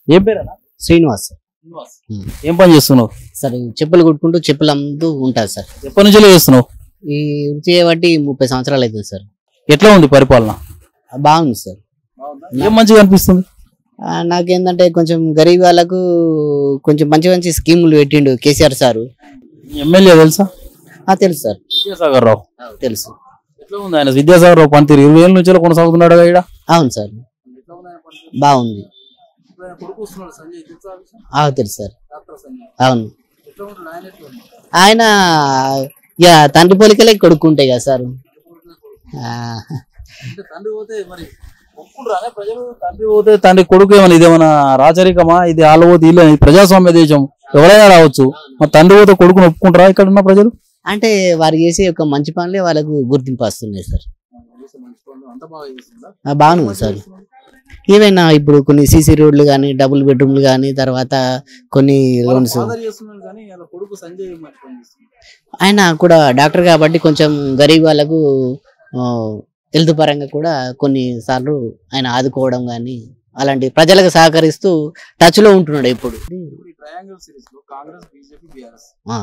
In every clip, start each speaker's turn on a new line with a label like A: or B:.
A: ఏం పేరేనా
B: శ్రీనివాస్ సార్ ఉమ్.
A: ఏం పని చేస్తున్నావు
B: సార్ ఈ చెప్పులు కుట్టుకుంటూ చెప్పులు అమ్ముతూ ఉంటుంది సార్
A: ఎప్పటి నుంచి చేస్తున్నావు
B: ఈ వృత్తి చేయబట్టి ముప్పై సంవత్సరాలు అవుతుంది సార్
A: ఎట్లా ఉంది పరిపాలన
B: ఆ, బాగుంది సార్
A: ఏం మంచిగా అనిపిస్తుంది
B: ఆ, నాకేందంటే కొంచెం గరీబ్ వాళ్ళకు కొంచెం మంచి మంచి స్కీములు పెట్టిండు కేసీఆర్ సారు
A: ఎమ్మెల్యే తెలుసా
B: ఆ, తెలుసు సార్
A: విద్యాసాగర్ రావు
B: తెలుసు
A: ఎట్లా ఉంది ఆయన విద్యాసాగర్ రావు పనితీరు ఇరవై ఏళ్ళ నుంచి కొనసాగుతున్నాడు ఇక్కడ
B: అవును సార్ బాగుంది ఆ, తెలుసు సార్ అవును ఆయన ఇక తండ్రి పోలికలే కొడుకుంటాయి కదా సార్ ఆ,
A: తండ్రి పోతే మరి ఒప్పుకుంటారా ప్రజలు తండ్రి పోతే తండ్రి కొడుకు ఏమన్నా ఇదేమన్నా రాచరికమా ఇది వాళ్ళ పోతే ఇల్లు ఇది ప్రజాస్వామ్య దేశం ఎవరైనా రావచ్చు మరి తండ్రి పోతే కొడుకుని ఒప్పుకుంటారా ఇక్కడ ఉన్న ప్రజలు
B: అంటే వారు చేసే ఒక మంచి పనులే వాళ్ళకు గుర్తింపు వస్తున్నాయి సార్ ఆ, బాగానే ఉంది సార్ ఏవైనా ఇప్పుడు కొన్ని సీసీ రోడ్లు కానీ డబుల్ బెడ్రూమ్లు కానీ తర్వాత కొన్ని లోన్స్ ఆయన కూడా డాక్టర్ కాబట్టి కొంచెం గరీబ్ వాళ్ళకు హెల్త్ పరంగా కూడా కొన్ని సార్లు ఆయన ఆదుకోవడం కానీ అలాంటి ప్రజలకు సహకరిస్తూ టచ్ లో ఉంటున్నాడు ఇప్పుడు ఆ.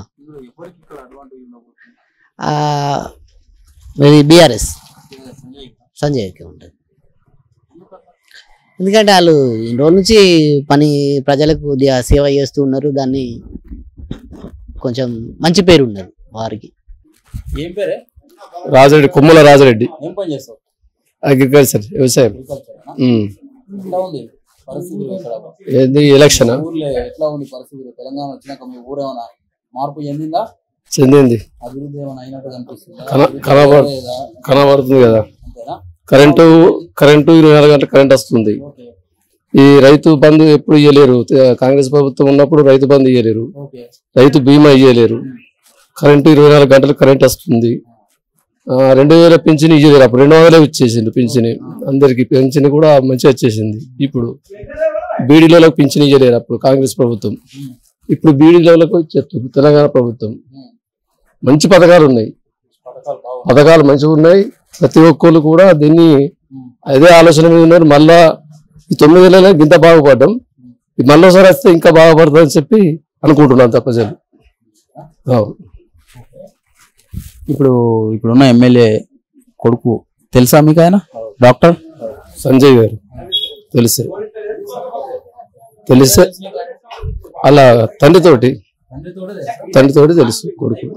B: ఆ, ఇది బీఆర్ఎస్ సంజయ్కి ఉంటుంది ఎందుకంటే వాళ్ళు ఇన్ని రోజుల నుంచి పని ప్రజలకు కొద్దిగా సేవ చేస్తూ ఉన్నారు దాన్ని కొంచెం మంచి పేరు ఉన్నది వారికి
A: ఏం పేరే
C: రాజరెడ్డి కొమ్ముల రాజరెడ్డి
A: ఏం పని చేస్తావు
C: అగ్రికల్చర్ వ్యవసాయం ఉమ్.
A: ఎట్లా ఉంది పరిస్థితులు ఇక్కడ
C: ఏంది ఎలక్షన్
A: ఊర్లో ఎట్లా ఉంది పరిస్థితులు తెలంగాణ వచ్చినాక మీ ఊరు ఏమైనా మార్పు చెందిందా
C: చెందింది
A: అభివృద్ధి ఏమైనా అయినట్టు కనిపిస్తుందా
C: కన-
A: అభివృద్ధి
C: కనబడ-
A: లేదా?
C: కనబడుతుంది కదా
A: అంతేనా
C: కరెంటు కరెంటు ఇరవై నాలుగు గంటల కరెంట్ వస్తుంది
A: ఓకే
C: ఈ రైతు బంధు ఎప్పుడు ఇయ్యలేరు తే- కాంగ్రెస్ ప్రభుత్వం ఉన్నప్పుడు రైతు బంధు ఇయ్యలేరు
A: ఓకే
C: రైతు బీమా ఇయ్యలేరు కరెంటు ఇరవై నాలుగు గంటలు కరెంట్ వస్తుంది ఆ, రెండు వేల పింఛన్ ఇయ్యలేరు అప్పుడు రెండు వందలే ఇచ్చేసిండు పింఛన్ అందరికి పింఛన్ కూడా మంచిగా వచ్చేసింది ఇప్పుడు బీడీలలో పింఛన్ ఇయ్యలేరు అప్పుడు కాంగ్రెస్ ప్రభుత్వం ఇప్పుడు బీడీలకు ఇచ్చేస్తుంది తెలంగాణ ప్రభుత్వం మంచి పథకాలు ఉన్నాయి
A: పథకాలు బాగున్నాయి
C: పథకాలు మంచిగా ఉన్నాయి ప్రతి ఒక్కళ్ళు కూడా దీన్ని అదే ఆలోచన మీద ఉన్నారు మళ్ళా ఈ తొమ్మిది నెలలే గింత బాగుపడ్డాం ఈ మళ్ళీసారి వస్తే ఇంకా బాగుపడుతుందని చెప్పి అనుకుంటున్నాను తప్ప ప్రజలు అవును.
A: ఇప్పుడు ఇప్పుడున్న ఎమ్మెల్యే కొడుకు తెలుసా మీకు ఆయన డాక్టర్
C: సంజయ్ గారు తెలిసే తెలిసే అలా తండ్రితోటి తండ్రితోటి తెలుసు కొడుకు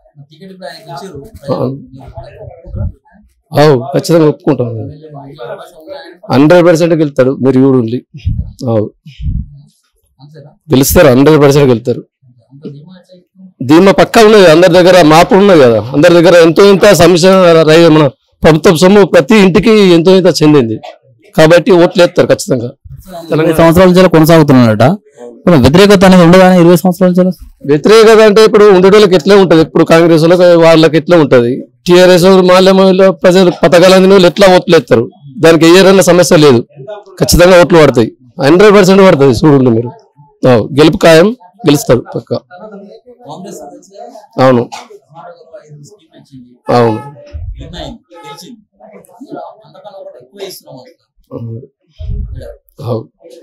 C: అవు ఖచ్చితంగా ఒప్పుకుంటాం హండ్రెడ్ పర్సెంట్ గెలుతాడు మీరు చూడండి అవు గెలుస్తారు హండ్రెడ్ పర్సెంట్ గెలుతారు దీనిలో పక్కా ఉన్నది అందరి దగ్గర మాపు ఉన్నది కదా అందరి దగ్గర ఎంతో ఇంత సమస్య రై- మన ప్రభుత్వ సొమ్ము ప్రతి ఇంటికి ఎంతో ఇంత చెందింది కాబట్టి ఓట్లు వేస్తారు ఖచ్చితంగా
A: ఇరవై సంవత్సరాల నుంచి కొనసాగుతున్నాడట ఇప్పుడు వ్యతిరేకత అనేది ఉండదా ఇరవై సంవత్సరాల నుంచి
C: వ్యతిరేకత అంటే ఇప్పుడు ఉండేటోళ్ళకి ఎట్లా ఉంటది ఇప్పుడు కాంగ్రెస్ వాళ్ళకి వాళ్ళకి ఎట్లా ఉంటది టిఆర్ఎస్ మాల్యమలో ప్రజలు పథకాలు అందిన వాళ్ళు ఎట్లా ఓట్లు వేస్తారు దానికి వేయరన్న సమస్య లేదు ఖచ్చితంగా ఓట్లు పడతాయి హండ్రెడ్ పర్సెంట్ పడుతుంది చూడండి మీరు ఆ, గెలుపు ఖాయం గెలుస్తారు పక్క అవును అవును అవును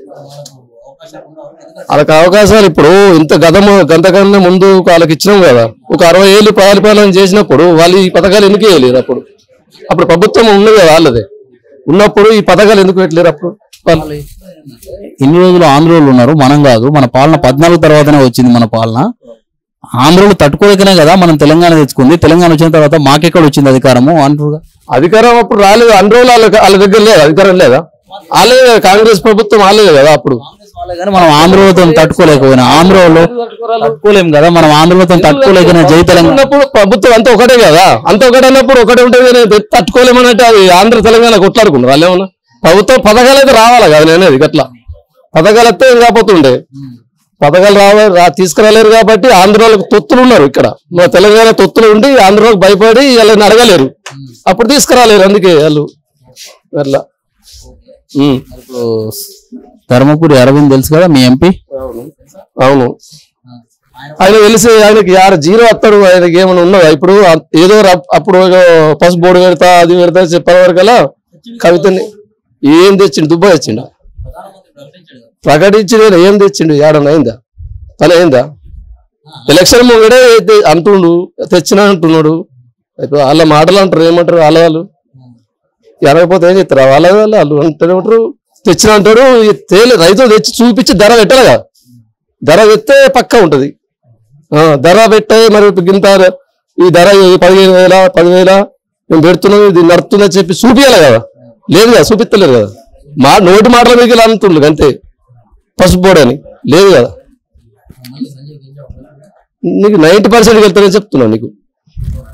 C: వాళ్ళకి అవకాశాలు ఇప్పుడు ఇంత గతము గంతకన్నా ముందు వాళ్ళకి ఇచ్చినాం కదా ఒక అరవై ఏళ్ళు పరిపాలన చేసినప్పుడు వాళ్ళు ఈ పథకాలు ఎందుకు వేయలేరు అప్పుడు అప్పుడు ప్రభుత్వం ఉన్నది కదా వాళ్ళదే ఉన్నప్పుడు ఈ పథకాలు ఎందుకు పెట్టలేరు అప్పుడు వాళ్ళు
A: ఇన్ని రోజులు ఆంధ్రోలు ఉన్నారు మనం కాదు మన పాలన పద్నాలుగు తర్వాతనే వచ్చింది మన పాలన ఆంధ్రోలు తట్టుకోలేకనే కదా మనం తెలంగాణ తెచ్చుకుంది తెలంగాణ వచ్చిన తర్వాత మాకెక్కడ వచ్చింది అధికారము అంటారుగా
C: అధికారం అప్పుడు రాలేదు అన్ని రోజులు వాళ్ళ వాళ్ళ దగ్గర లేదా అధికారం లేదా వాళ్ళే కదా, కాంగ్రెస్ ప్రభుత్వం వాళ్ళే కదా అప్పుడు
A: కానీ మనం ఆంధ్రోలతో తట్టుకోలేకపోయినా ఆంధ్రోలో తట్టుకోలేం కదా మనం ఆంధ్రోలతో తట్టుకోలేకనే జై తెలంగాణ
C: ఉన్నప్పుడు ప్రభుత్వం అంతా ఒకటే కదా అంత ఒకటే అన్నప్పుడు ఒకటే ఉంటుంది కానీ తె- తట్టుకోలేమన్నట్టు అది ఆంధ్ర తెలంగాణ కొట్లాడుకున్నారు వాళ్ళు ఏమన్నా ప్రభుత్వం పథకాలు అయితే రావాలి కదా నేను అనేది అట్లా పథకాలు వస్తే ఏం కాకపోతుండే పథకాలు రావ రా తీసుకురాలేరు కాబట్టి ఆంధ్రాలకు తొత్తులు ఉన్నారు ఇక్కడ మన తెలంగాణ తొత్తులు ఉండి ఆంధ్రాలకు భయపడి వాళ్ళని అడగలేరు అప్పుడు తీసుకురాలేరు అందుకే వాళ్ళు అట్లా ఉమ్.
A: ఇప్పుడు ధర్మపురి అరవింద్ తెలుసు కదా మీ ఎంపీ
C: అవును ఆయన తెలిసి ఆయనకి యారు జీరో వస్తాడు ఆయనకి ఏమైనా ఉన్నదా ఇప్పుడు అ- ఏదో రప్- అప్పుడు ఏదో పసుపు బోర్డు పెడతా అది పెడతా చెప్పే వరకల్లా కవితని ఏం తెచ్చిండు దుబ్బా తెచ్చిండు ప్రకటించి నేను ఏం తెచ్చిండు ఏడన్నా అయిందా పని అయిందా ఎలక్షన్ ముంగడే తె- అంటుండు తెచ్చినా అంటున్నాడు ఇప్పుడు వాళ్ళ మాటలు అంటారు ఏమంటారు వాళ్ళ వాళ్ళు ఎనకపోతే ఏం చెప్తారు వాళ్ళ వాళ్ళు వాళ్ళు అంటారు ఏమంటారు తెచ్చిన అంటారు ఈ తేలి రైతులు తెచ్చి చూపించి ధర పెట్టాలి కదా ధర పెడితే పక్కా ఉంటది ఆ, ధర పెట్టే మరి ఇంత ఈ ధర ఈ పదిహేను వేల పదివేల మేము పెడుతున్నాం ఇది నడుతుందని చెప్పి చూపించాలి కదా లేదు కదా చూపిస్తలేరు కదా మా నోటి మాటల మీకు అంటుండ్రు అంతే పసుపు బోర్డు అని లేదు కదా నీకు నైంటీ పర్సెంట్ వెళ్తానని చెప్తున్నాను నీకు